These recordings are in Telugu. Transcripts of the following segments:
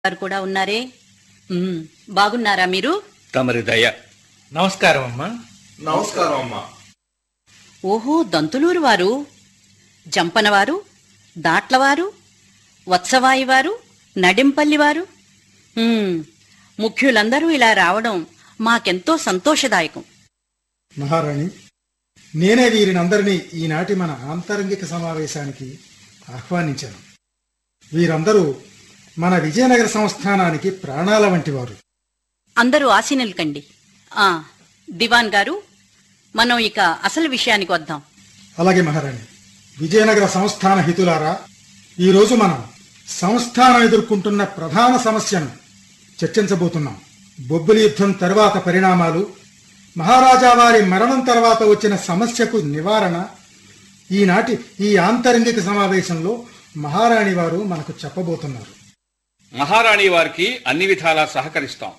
గారు కూడా ఉన్నారే ఉమ్, బాగున్నారా మీరు తమరి దయ నమస్కారం అమ్మా నమస్కారం అమ్మా ఓహో దంతులూరు వారు జంపనవారు దాట్లవారు వత్సవాయి వారు నడింపల్లి వారు ఉమ్, ముఖ్యులందరూ ఇలా రావడం మాకెంతో సంతోషదాయకం మహారాణి నేనే వీరినందరినీ ఈనాటి మన ఆంతరంగిక సమావేశానికి ఆహ్వానించాను వీరందరూ మన విజయనగర సంస్థానానికి ప్రాణాల వంటి వారు అందరూ ఆశీనులు కండి ఆ దివాన్ గారు మనం ఇక అసలు విషయానికి వద్దాం అలాగే మహారాణి విజయనగర సంస్థాన హితులారా ఈరోజు మనం సంస్థానం ఎదుర్కొంటున్న ప్రధాన సమస్యను చర్చించబోతున్నాం బొబ్బిలి యుద్ధం తర్వాత పరిణామాలు మహారాజా వారి మరణం తర్వాత వచ్చిన సమస్యకు నివారణ ఈనాటి ఈ ఆంతరంగిక సమావేశంలో మహారాణి వారు మనకు చెప్పబోతున్నారు మహారాణి వారికి అన్ని విధాలా సహకరిస్తాం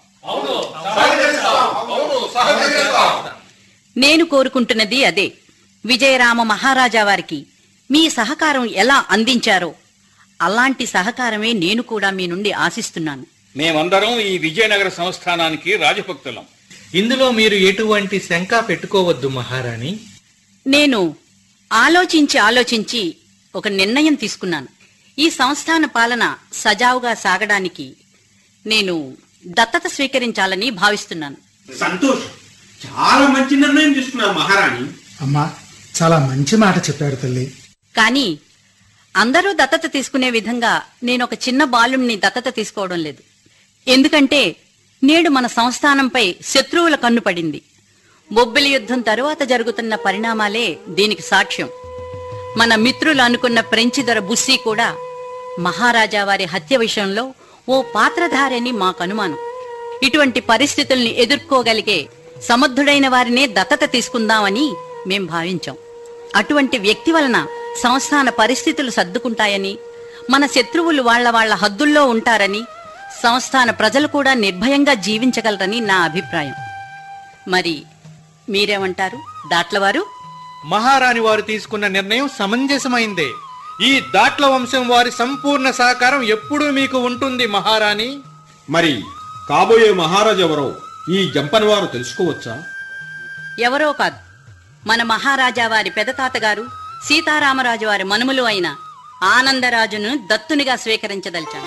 నేను కోరుకుంటున్నది అదే విజయరామ మహారాజా వారికి మీ సహకారం ఎలా అందించారో అలాంటి సహకారమే నేను కూడా మీ నుండి ఆశిస్తున్నాను మేమందరం ఈ విజయనగర సంస్థానానికి రాజభక్తులం ఇందులో మీరు ఎటువంటి శంక పెట్టుకోవద్దు మహారాణి నేను ఆలోచించి ఆలోచించి ఒక నిర్ణయం తీసుకున్నాను ఈ సంస్థాన పాలన సజావుగా సాగడానికి నేను దత్తత స్వీకరించాలని భావిస్తున్నాను సంతోషం చాలా మంచి నిర్ణయం తీసుకున్నారు మహారాణి అమ్మా చాలా మంచి మాట చెప్పారు తల్లి కానీ అందరూ దత్తత తీసుకునే విధంగా నేను ఒక చిన్న బాలుణ్ణి దత్తత తీసుకోవడం లేదు ఎందుకంటే నేడు మన సంస్థానంపై శత్రువుల కన్ను పడింది బొబ్బిలి యుద్ధం తరువాత జరుగుతున్న పరిణామాలే దీనికి సాక్ష్యం మన మిత్రులు అనుకున్న ఫ్రెంచి దొర బుస్సీ కూడా మహారాజా వారి హత్య విషయంలో ఓ పాత్రధారని మాకు అనుమానం ఇటువంటి పరిస్థితుల్ని ఎదుర్కోగలిగే సమర్థుడైన వారినే దత్తత తీసుకుందామని మేం భావించాం అటువంటి వ్యక్తి వలన సంస్థాన పరిస్థితులు సర్దుకుంటాయని మన శత్రువులు వాళ్ళ వాళ్ళ హద్దుల్లో ఉంటారని సంస్థాన ప్రజలు కూడా నిర్భయంగా జీవించగలరని నా అభిప్రాయం మరి మీరేమంటారు దాట్లవారు మహారాణి వారు తీసుకున్న నిర్ణయం సమంజసమైందే ఈ దాట్ల వంశం వారి సంపూర్ణ సహకారం ఎప్పుడూ మీకు ఉంటుంది మహారాణి మరి కాబోయే మహారాజు ఎవరో ఈ జంపని వారు తెలుసుకోవచ్చా ఎవరో కాదు మన మహారాజా వారి పెదతాతగారు సీతారామరాజు వారి మనుమలు అయిన ఆనందరాజును దత్తునిగా స్వీకరించదలిచాను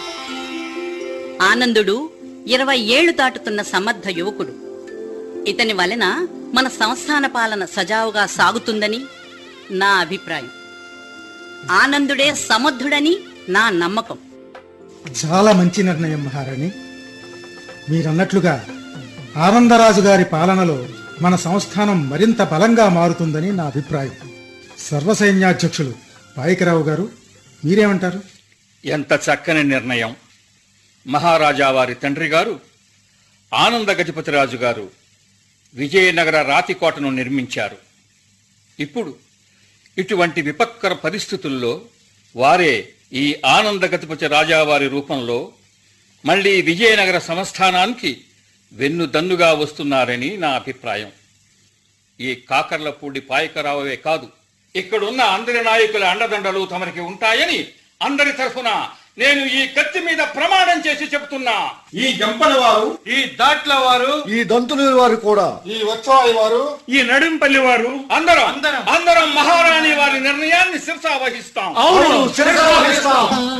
ఆనందుడు ఇరవై ఏళ్లు దాటుతున్న సమర్థ యువకుడు ఇతని వలన మన సంస్థాన పాలన సజావుగా సాగుతుందని నా అభిప్రాయం ఆనందుడే సమర్థుడని నా నమ్మకం చాలా మంచి నిర్ణయం మహారాణి మీరన్నట్లుగా ఆనందరాజు గారి పాలనలో మన సంస్థానం మరింత బలంగా మారుతుందని నా అభిప్రాయం సర్వసైన్యాధ్యక్షులు పాయకరావు గారు మీరేమంటారు ఎంత చక్కని నిర్ణయం మహారాజా వారి తండ్రి గారు ఆనంద గజపతిరాజు గారు విజయనగర రాతికోటను నిర్మించారు ఇప్పుడు ఇటువంటి విపత్కర పరిస్థితుల్లో వారే ఈ ఆనంద గజపతి రాజావారి రూపంలో మళ్ళీ విజయనగర సంస్థానానికి వెన్నుదన్నుగా వస్తున్నారని నా అభిప్రాయం ఈ కాకర్లపూడి పాయకరావే కాదు ఇక్కడున్న అందరి నాయకుల అండదండలు తమరికి ఉంటాయని అందరి తరఫున నేను ఈ కత్తి మీద ప్రమాణం చేసి చెబుతున్నా ఈ జంపని వారు ఈ దాట్ల వారు ఈ దంతులూరి వారు కూడా ఈ వచ్చాయి వారు ఈ నడింపల్లి వారు అందరం అందరం. అందరం మహారాణి వారి నిర్ణయాన్ని శిరసా వహిస్తాం అవును శిరసావహిస్తాం.